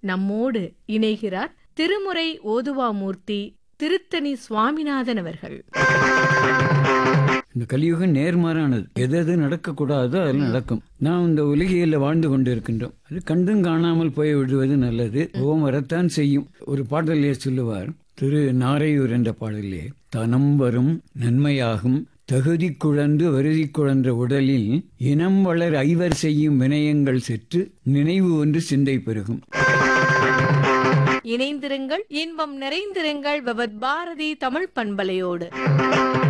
நம்மோடு இணைகிறார் திருமுறை ஓதுவாமூர்த்தி திருத்தணி சுவாமிநாதன் அவர்கள் இந்த கலியுகம் நேர்மாறானது எது எது நடக்கக்கூடாதோ அதெல்லாம் நடக்கும் நாம் இந்த உலகியல்ல வாழ்ந்து கொண்டிருக்கின்றோம் அது கண்டும் காணாமல் போய் விடுவது நல்லது கோபம் வரத்தான் செய்யும் ஒரு பாடலே சொல்லுவார் திரு நாரையூர் என்ற பாடலே தனம் வரும் நன்மையாகும் தகுதி குழந்து வருதி குழன்ற உடலில் இனம் வளர் ஐவர் செய்யும் வினயங்கள் செற்று நினைவு ஒன்று சிந்தை பெருகும் இணைந்திருங்கள் இன்பம் நிறைந்திருங்கள் பகவத் பாரதி தமிழ் பண்பலையோடு